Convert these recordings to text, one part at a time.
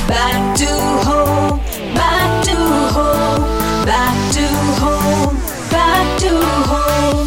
back to home, back to home, back to home, back to home.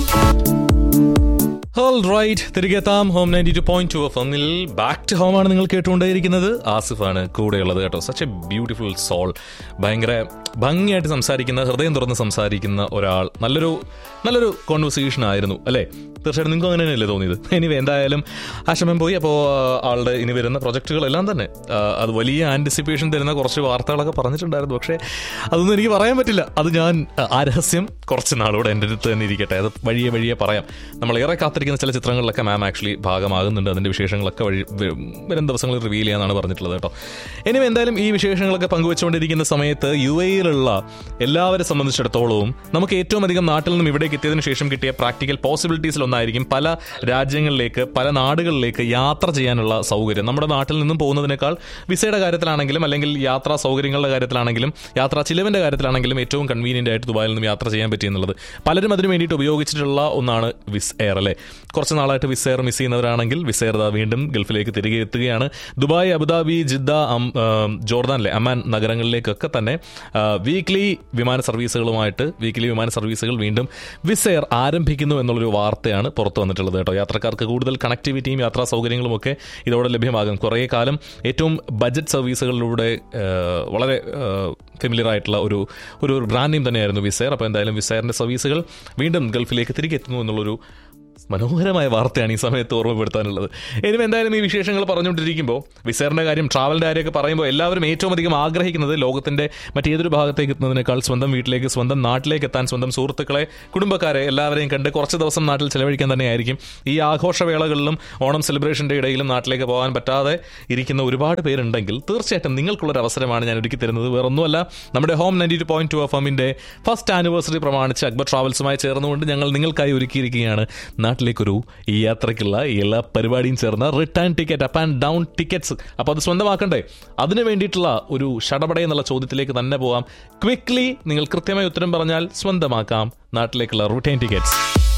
All right തിരികെ എത്താം home ninety two point two F ഒന്നിൽ back to home ആണ് നിങ്ങൾ കേട്ടുകൊണ്ടേയിരിക്കുന്നത് ആസിഫാണ് കൂടെയുള്ളത് കേട്ടോ such A beautiful soul ഭയങ്കര ഭംഗിയായിട്ട് സംസാരിക്കുന്ന ഹൃദയം തുറന്ന് സംസാരിക്കുന്ന ഒരാൾ നല്ലൊരു നല്ലൊരു കോൺവെർസേഷൻ ആയിരുന്നു അല്ലേ തീർച്ചയായിട്ടും നിങ്ങൾക്ക് അങ്ങനെ തന്നെയല്ലേ തോന്നിയത് എനിവേ എന്തായാലും ആശമം പോയി അപ്പോൾ ആളുടെ ഇനി വരുന്ന പ്രൊജക്റ്റുകളെല്ലാം തന്നെ ആ, അത് വലിയ ആൻറ്റിസിപ്പേഷൻ തരുന്ന കുറച്ച് വാർത്തകളൊക്കെ പറഞ്ഞിട്ടുണ്ടായിരുന്നു പക്ഷേ അതൊന്നും എനിക്ക് പറയാൻ പറ്റില്ല അത് ഞാൻ ആ, ആ രഹസ്യം കുറച്ച് നാളോടെ എൻ്റെ അടുത്ത് തന്നെ ഇരിക്കട്ടെ അത് വഴിയെ വഴിയെ പറയാം നമ്മൾ ഏറെ കാത്തിരിക്കുന്ന ചില ചിത്രങ്ങളിലൊക്കെ മാം ആക്ച്വലി ഭാഗമാകുന്നുണ്ട് അതിൻ്റെ വിശേഷങ്ങളൊക്കെ വഴി വ- വരും ദിവസങ്ങളിൽ റിവീൽ ചെയ്യാനാണ് പറഞ്ഞിട്ടുള്ളത് കേട്ടോ ഇനി എന്തായാലും ഈ വിശേഷങ്ങളൊക്കെ പങ്കുവെച്ചുകൊണ്ടിരിക്കുന്ന സമയത്ത് യു എയിലുള്ള എല്ലാവരെ സംബന്ധിച്ചിടത്തോളവും നമുക്ക് ഏറ്റവും അധികം നാട്ടിൽ നിന്നും ഇവിടേക്ക് എത്തിയതിനു ശേഷം കിട്ടിയ പ്രാക്ടിക്കൽ പോസിബിലിറ്റീസിൽ ഒന്നായിരിക്കും പല രാജ്യങ്ങളിലേക്ക് പല നാടുകളിലേക്ക് യാത്ര ചെയ്യാനുള്ള സൗകര്യം നമ്മുടെ നാട്ടിൽ നിന്നും പോകുന്നതിനേക്കാൾ വിസയുടെ കാര്യത്തിലാണെങ്കിലും അല്ലെങ്കിൽ യാത്രാ സൗകര്യങ്ങളുടെ കാര്യത്തിലാണെങ്കിലും യാത്രാ ചിലവിന്റെ കാര്യത്തിലാണെങ്കിലും ഏറ്റവും കൺവീനിയന്റ് ആയിട്ട് ദുബായിൽ നിന്നും യാത്ര ചെയ്യാൻ പറ്റിയെന്നുള്ളത് പലരും അതിന് വേണ്ടിയിട്ട് ഉപയോഗിച്ചിട്ടുള്ള ഒന്നാണ് വിസ് എയർ അല്ലേ കുറച്ച് നാളായിട്ട് വിസ് എയർ മിസ് ചെയ്യുന്നവരാണെങ്കിൽ വിസ് എയർ ദാ വീണ്ടും ഗൾഫിലേക്ക് തിരികെ എത്തുകയാണ് ദുബായ് അബുദാബി ജിദ്ദ അം- ആ, ജോർദാനിലെ അമാൻ നഗരങ്ങളിലേക്കൊക്കെ തന്നെ വീക്ക്ലി വിമാന സർവീസുകളുമായിട്ട് വീക്ക്ലി വിമാന സർവീസുകൾ വീണ്ടും വിസ് എയർ ആരംഭിക്കുന്നു എന്നുള്ളൊരു വാർത്തയാണ് പുറത്തു വന്നിട്ടുള്ളത് കേട്ടോ യാത്രക്കാർക്ക് കൂടുതൽ കണക്ടിവിറ്റിയും യാത്രാ സൗകര്യങ്ങളും ഒക്കെ ഇതോടെ ലഭ്യമാകും കുറേ കാലം ഏറ്റവും ബജറ്റ് സർവീസുകളിലൂടെ ആ, വളരെ ഫെമിലിയർ ആയിട്ടുള്ള ഒരു ഒരു ബ്രാൻഡ് നെയിം തന്നെയായിരുന്നു വിസെയർ അപ്പോൾ എന്തായാലും വിസെയറിന്റെ സർവീസുകൾ വീണ്ടും ഗൾഫിലേക്ക് തിരികെ എത്തുന്നു എന്നുള്ളൊരു മനോഹരമായ വാർത്തയാണ് ഈ സമയത്ത് ഓർമ്മപ്പെടുത്താനുള്ളത് ഇനി എന്തായാലും ഈ വിശേഷങ്ങൾ പറഞ്ഞുകൊണ്ടിരിക്കുമ്പോൾ വിസേറിന്റെ കാര്യം ട്രാവലിന്റെ കാര്യമൊക്കെ പറയുമ്പോൾ എല്ലാവരും ഏറ്റവും അധികം ആഗ്രഹിക്കുന്നത് ലോകത്തിന്റെ മറ്റേതൊരു ഭാഗത്തേക്ക് എത്തുന്നതിനേക്കാൾ സ്വന്തം വീട്ടിലേക്ക് സ്വന്തം നാട്ടിലേക്ക് എത്താൻ സ്വന്തം സുഹൃത്തുക്കളെ കുടുംബക്കാരെ എല്ലാവരെയും കണ്ട് കുറച്ച് ദിവസം നാട്ടിൽ ചെലവഴിക്കാൻ തന്നെയായിരിക്കും ഈ ആഘോഷവേളകളിലും ഓണം സെലിബ്രേഷന്റെ ഇടയിലും നാട്ടിലേക്ക് പോകാൻ പറ്റാതെ ഇരിക്കുന്ന ഒരുപാട് പേരുണ്ടെങ്കിൽ തീർച്ചയായിട്ടും നിങ്ങൾക്കുള്ളൊരു അവസരമാണ് ഞാൻ ഒരുക്കി തരുന്നത് വേറൊന്നുമല്ല നമ്മുടെ home ninety two point two F എമ്മിന്റെ ഫസ്റ്റ് ആനിവേഴ്സറി പ്രമാണിച്ച് അക്ബർ ട്രാവൽസുമായി ചേർന്നുകൊണ്ട് ഞങ്ങൾ നിങ്ങൾക്കായി ഒരുക്കിയിരിക്കുകയാണ് നാട്ടിലേക്കൊരു ഈ യാത്രയ്ക്കുള്ള എല്ലാ പരിപാടിയും ചേർന്ന return ticket up and down tickets അപ്പോൾ അത് സ്വന്തമാക്കണ്ടേ അതിന് വേണ്ടിയിട്ടുള്ള ഒരു ഷടപട എന്നുള്ള ചോദ്യത്തിലേക്ക് തന്നെ പോവാം ക്വിക്ലി നിങ്ങൾ കൃത്യമായി ഉത്തരം പറഞ്ഞാൽ സ്വന്തമാക്കാം നാട്ടിലേക്കുള്ള റിട്ടേൺ ടിക്കറ്റ്സ്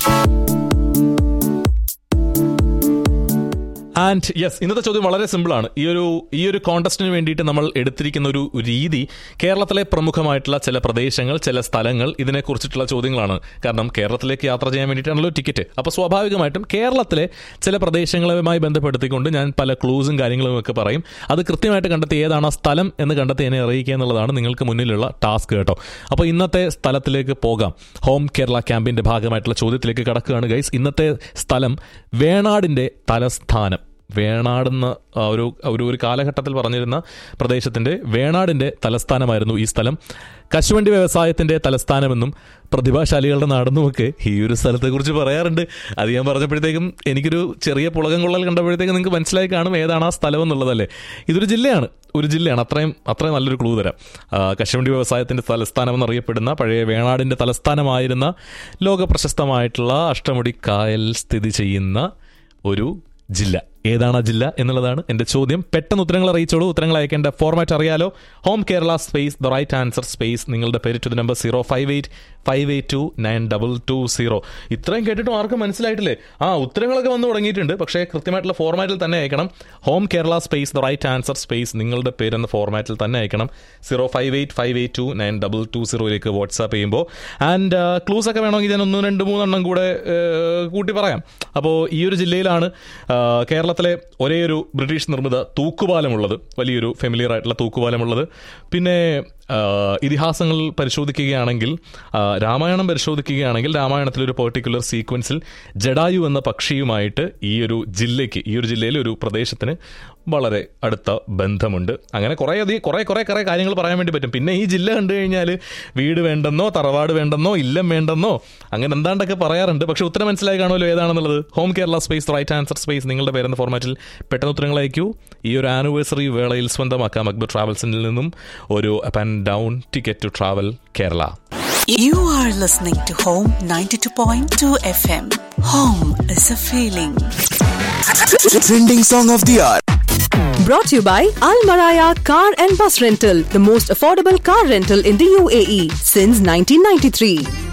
ആൻഡ് യെസ് ഇന്നത്തെ ചോദ്യം വളരെ സിമ്പിളാണ് ഈ ഒരു ഈ ഒരു കോണ്ടസ്റ്റിന് വേണ്ടിയിട്ട് നമ്മൾ എടുത്തിരിക്കുന്ന ഒരു രീതി കേരളത്തിലെ പ്രമുഖമായിട്ടുള്ള ചില പ്രദേശങ്ങൾ ചില സ്ഥലങ്ങൾ ഇതിനെക്കുറിച്ചിട്ടുള്ള ചോദ്യങ്ങളാണ് കാരണം കേരളത്തിലേക്ക് യാത്ര ചെയ്യാൻ വേണ്ടിയിട്ടാണല്ലോ ടിക്കറ്റ് അപ്പോൾ സ്വാഭാവികമായിട്ടും കേരളത്തിലെ ചില പ്രദേശങ്ങളുമായി ബന്ധപ്പെടുത്തിക്കൊണ്ട് ഞാൻ പല ക്ലൂസും കാര്യങ്ങളും ഒക്കെ പറയും അത് കൃത്യമായിട്ട് കണ്ടെത്തി ഏതാണ് ആ സ്ഥലം എന്ന് കണ്ടെത്തി എന്നെ അറിയിക്കുക എന്നുള്ളതാണ് നിങ്ങൾക്ക് മുന്നിലുള്ള ടാസ്ക് കേട്ടോ അപ്പോൾ ഇന്നത്തെ സ്ഥലത്തിലേക്ക് പോകാം ഹോം കേരള ക്യാമ്പിന്റെ ഭാഗമായിട്ടുള്ള ചോദ്യത്തിലേക്ക് കടക്കുകയാണ് ഗൈസ് ഇന്നത്തെ സ്ഥലം വേണാടിന്റെ തലസ്ഥാനം വേണാടെന്ന ആ, ഒരു ഒരു ഒരു കാലഘട്ടത്തിൽ പറഞ്ഞിരുന്ന പ്രദേശത്തിന്റെ വേണാടിന്റെ തലസ്ഥാനമായിരുന്നു ഈ സ്ഥലം കശുവണ്ടി വ്യവസായത്തിന്റെ തലസ്ഥാനമെന്നും പ്രതിഭാശാലികളുടെ നാടെന്നുമൊക്കെ ഈ ഒരു സ്ഥലത്തെക്കുറിച്ച് പറയാറുണ്ട് അത് ഞാൻ പറഞ്ഞപ്പോഴത്തേക്കും എനിക്കൊരു ചെറിയ പുളകം കൊള്ളൽ കണ്ടപ്പോഴത്തേക്കും നിങ്ങൾക്ക് മനസ്സിലായി കാണും ഏതാണ് ആ സ്ഥലം എന്നുള്ളതല്ലേ ഇതൊരു ജില്ലയാണ് ഒരു ജില്ലയാണ് അത്രയും അത്രയും നല്ലൊരു ക്ലൂ തരാം ആ, കശുവണ്ടി വ്യവസായത്തിന്റെ തലസ്ഥാനം എന്നറിയപ്പെടുന്ന പഴയ വേണാടിന്റെ തലസ്ഥാനമായിരുന്ന ലോക പ്രശസ്തമായിട്ടുള്ള അഷ്ടമുടി കായൽ സ്ഥിതി ചെയ്യുന്ന ഒരു ജില്ല ഏതാണ് ആ ജില്ല എന്നുള്ളതാണ് എന്റെ ചോദ്യം പെട്ടെന്ന് ഉത്തരങ്ങൾ അറിയിച്ചോളൂ ഉത്തരങ്ങൾ അയക്കേണ്ട ഫോർമാറ്റ് അറിയാലോ home Kerala space the right answer space നിങ്ങളുടെ പേര് to the number zero five eight five eight two nine double two zero ഇത്രയും കേട്ടിട്ടും ആർക്കും മനസ്സിലായിട്ടില്ലേ ആ ഉത്തരങ്ങളൊക്കെ വന്നു തുടങ്ങിയിട്ടുണ്ട് പക്ഷേ കൃത്യമായിട്ടുള്ള ഫോർമാറ്റിൽ തന്നെ അയക്കണം home Kerala space the right answer space നിങ്ങളുടെ പേരെന്ന ഫോർമാറ്റിൽ തന്നെ അയക്കണം zero five eight five eight two nine double two സീറോയിലേക്ക് വാട്സാപ്പ് ചെയ്യുമ്പോൾ ആൻഡ് ക്ലൂസ് ഒക്കെ വേണമെങ്കിൽ ഞാൻ ഒന്ന് രണ്ട് മൂന്നെണ്ണം കൂടെ ഏഹ്, കൂട്ടി പറയാം അപ്പോൾ ഈ ഒരു ജില്ലയിലാണ് ആ, കേരളത്തിലെ ഒരേ ഒരു ബ്രിട്ടീഷ് നിർമ്മിത തൂക്കുപാലമുള്ളത് വലിയൊരു ഫെമിലിയർ ആയിട്ടുള്ള തൂക്കുപാലമുള്ളത് പിന്നെ ആ, ഇതിഹാസങ്ങൾ പരിശോധിക്കുകയാണെങ്കിൽ ആ, രാമായണം പരിശോധിക്കുകയാണെങ്കിൽ രാമായണത്തിലെ ഒരു പെർട്ടിക്കുലർ സീക്വൻസിൽ ജഡായു എന്ന പക്ഷിയുമായിട്ട് ഈ ഒരു ജില്ലയ്ക്ക് ഈ ഒരു ജില്ലയിലെ ഒരു പ്രദേശത്തിന് വളരെ അടുത്ത ബന്ധമുണ്ട് അങ്ങനെ കുറേ അധികം കുറേ കുറേ കുറേ കാര്യങ്ങൾ പറയാൻ വേണ്ടി പറ്റും പിന്നെ ഈ ജില്ല കണ്ടു കഴിഞ്ഞാൽ വീട് വേണ്ടെന്നോ തറവാട് വേണ്ടെന്നോ ഇല്ലം വേണ്ടെന്നോ അങ്ങനെ എന്താണ്ടൊക്കെ പറയാറുണ്ട് പക്ഷെ ഉത്തരം മനസ്സിലായി കാണുമല്ലോ ഏതാണെന്നുള്ളത് home Kerala space right answer space നിങ്ങളുടെ പേരെന്ന ഫോർമാറ്റിൽ പെട്ടെന്ന് ഉത്തരങ്ങൾ അയക്കൂ ഈ ഒരു ആനിവേഴ്സറി വേളയിൽ സ്വന്തമാക്കാം അക്ബർ ട്രാവൽസിൽ നിന്നും ഒരു up and down ticket to travel Kerala You are listening to Home 92.2 FM. Home is a feeling. Trending song of the hour. Brought to you by Al Maraya Car and Bus Rental, the most affordable car rental in the UAE since 1993.